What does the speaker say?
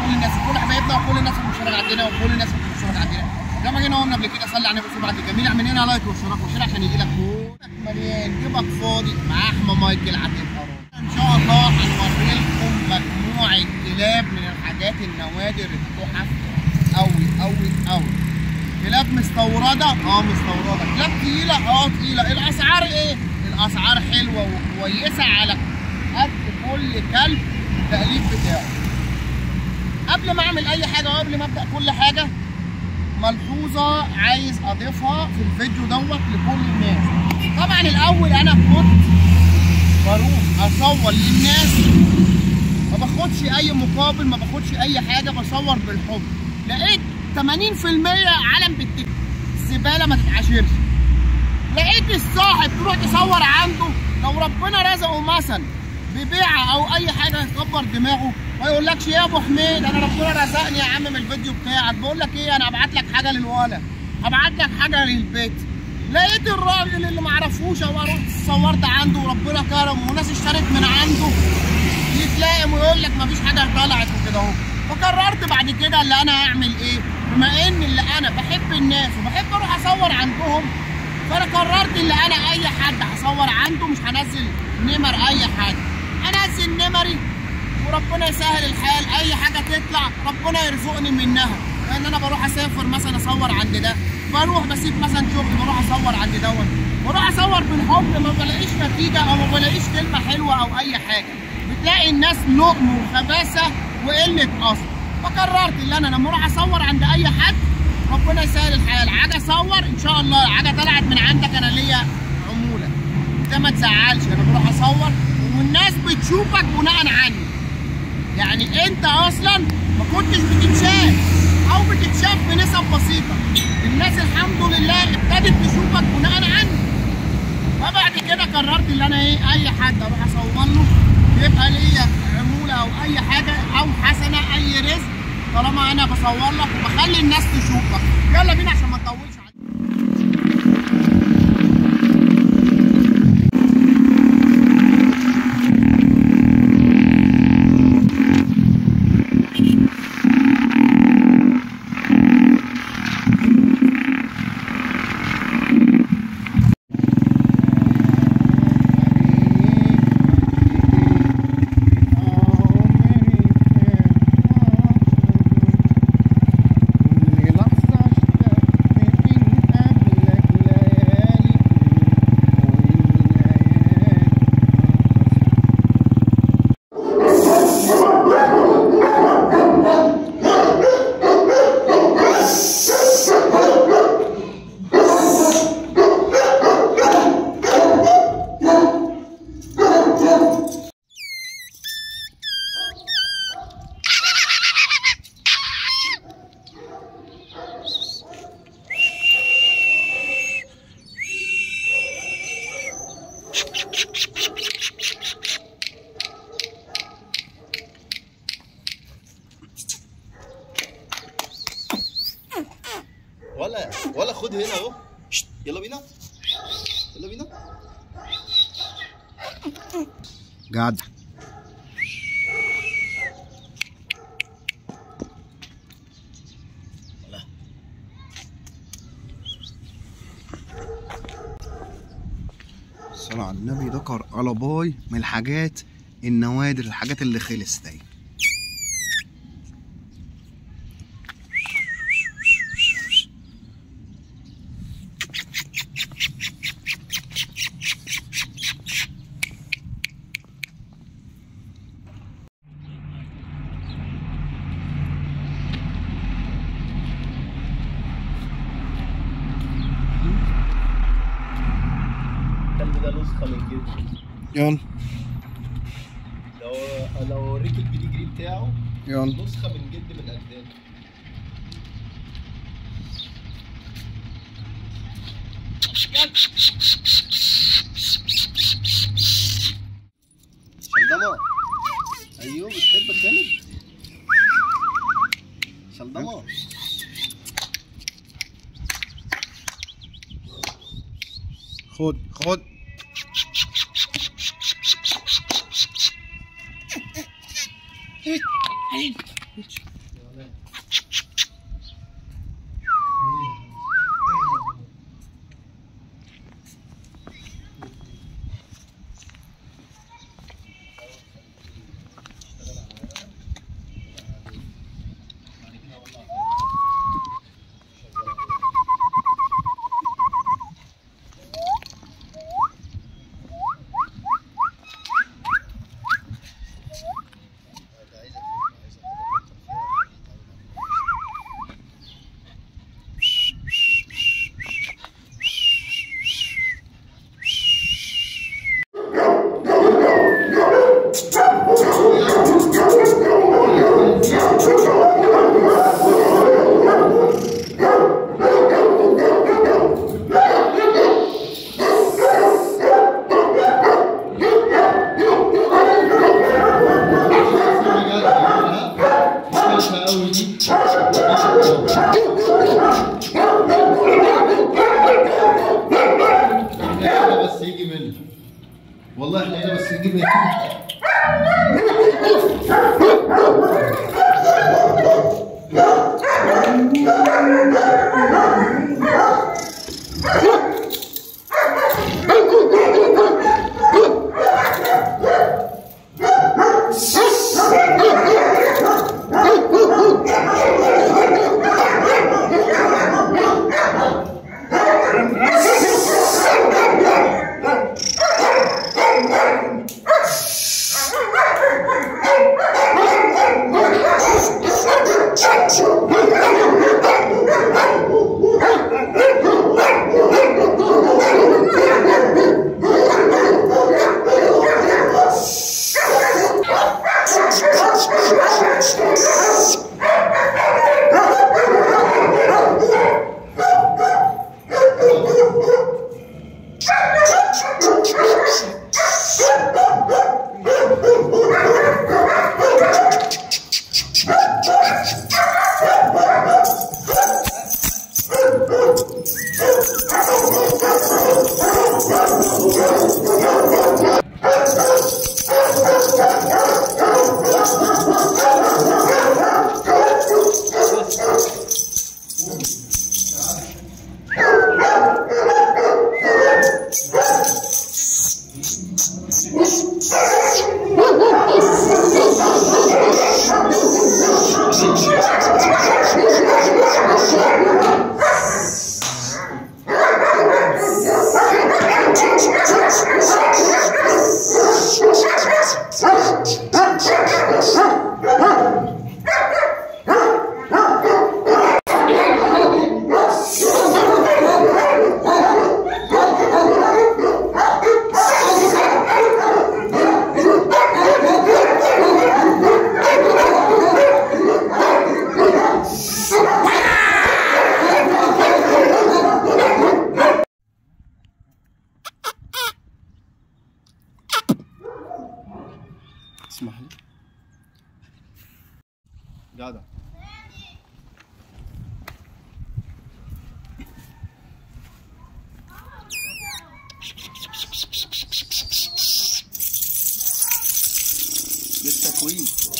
كل الناس كل حبايبنا وكل الناس اللي بتتفرج عندنا وكل الناس اللي بتتفرج عندنا زي ما جينا قلنا قبل كده صلي على النبي وصلي على الجميل اعمل لنا لايك واشتراك وشير عشان يجي لك كودك مليان جيبك فاضي مع احمد مايكل عبد القرار ان شاء الله هنوري لكم مجموعه كلاب من الحاجات النوادر التحف قوي قوي قوي كلاب مستورده اه مستورده كلاب تقيله اه تقيله الاسعار ايه الاسعار حلوه وكويسه على قد كل كلب التأليف بتاعه قبل ما اعمل اي حاجه وقبل ما ابدا كل حاجه ملحوظه عايز اضيفها في الفيديو دوت لكل الناس طبعا الاول انا كنت بروح اصور للناس ما باخدش اي مقابل ما باخدش اي حاجه بصور بالحب لقيت 80% علم بالتك الزباله ما تتعاشرش لقيت الصاحب تروح تصور عنده لو ربنا رزقه مثلا ببيعه او اي حاجه يكبر دماغه ما يقولكش يا ابو حميد انا ربنا رزقني يا عم من الفيديو بتاعك بقول لك ايه انا هبعت لك حاجه للولا هبعت لك حاجه للبيت لقيت الراجل اللي ما اعرفوش او رحت صورت عنده وربنا كرمه وناس اشترت من عنده يتلائم ويقول لك مفيش حاجه طلعت وكده اهو فقررت بعد كده اللي انا هعمل ايه بما ان اللي انا بحب الناس وبحب اروح اصور عندهم فانا قررت اللي انا اي حد هصور عنده مش هنزل نمر اي حد هنزل نمري وربنا يسهل الحال اي حاجه تطلع ربنا يرزقني منها لان انا بروح اسافر مثلا اصور عند ده بروح بسيب مثلا شغل بروح اصور عند دون بروح اصور بالحب ما بلاقيش نتيجه او ما بلاقيش كلمه حلوه او اي حاجه بتلاقي الناس لقم وخباثه وقله اصل فقررت ان انا لما اروح اصور عند اي حد ربنا يسهل الحال حاجه اصور ان شاء الله حاجه طلعت من عندك انا ليا عموله ده ما تزعلش انا بروح اصور والناس بتشوفك بناء عني يعني انت اصلا ما كنتش بتتشاف او بتتشاف بنسب بسيطه الناس الحمد لله ابتدت تشوفك بناء عني فبعد كده قررت ان انا ايه اي حد اروح اصور له يبقى ليا عموله او اي حاجه او حسنه اي رزق طالما انا بصور لك وبخلي الناس تشوفك يلا بينا عشان ما نطولش عليك ولا ولا خد هنا اهو شت، يلا بينا يلا بينا جدع الصلاة على النبي ده قلباي من الحاجات النوادر الحاجات اللي خلص دي الكلب ده نسخه من جد يلا لو لو اوريك البيديجري بتاعه يلا نسخه من جد من اجداده شلدمه ايوه بتحب الكلب شلدمه خد خد احنا بس يجي منه والله احنا هنا بس يجي منه اسمح لي جدع لسه كويس